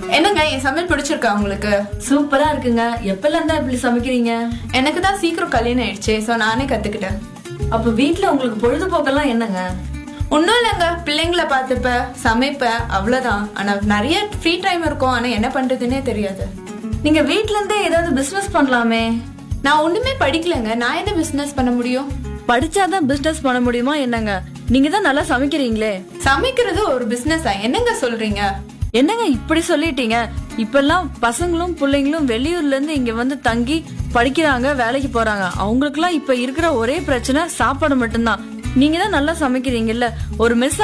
என்னங்க என் சமையல் பிடிச்சிருக்கா உங்களுக்கு சூப்பரா இருக்குங்க எப்பல இருந்தா இப்படி சமைக்கிறீங்க எனக்கு தான் சீக்கிரம் கல்யாணம் ஆயிடுச்சு ஸோ நானே கத்துக்கிட்டேன் அப்ப வீட்ல உங்களுக்கு பொழுதுபோக்கெல்லாம் என்னங்க ஒன்றும் இல்லைங்க பிள்ளைங்கள பார்த்துப்பேன் சமைப்பேன் அவ்வளோதான் ஆனால் நிறைய ஃப்ரீ டைம் இருக்கும் ஆனால் என்ன பண்ணுறதுன்னே தெரியாது நீங்க வீட்ல இருந்தே ஏதாவது பிசினஸ் பண்ணலாமே நான் ஒன்றுமே படிக்கலைங்க நான் என்ன பிஸ்னஸ் பண்ண முடியும் படிச்சாதான் பிசினஸ் பண்ண முடியுமா என்னங்க நீங்க தான் நல்லா சமைக்கிறீங்களே சமைக்கிறது ஒரு பிஸ்னஸா என்னங்க சொல்றீங்க என்னங்க இப்படி சொல்லிட்டீங்க இப்பெல்லாம் பசங்களும் பிள்ளைங்களும் வெளியூர்ல இருந்து இங்க வந்து தங்கி படிக்கிறாங்க வேலைக்கு போறாங்க அவங்களுக்குலாம் இப்ப இருக்கிற ஒரே பிரச்சனை சாப்பாடு மட்டும்தான் நீங்க தான் நல்லா சமைக்கிறீங்கல்ல ஒரு மெஸ்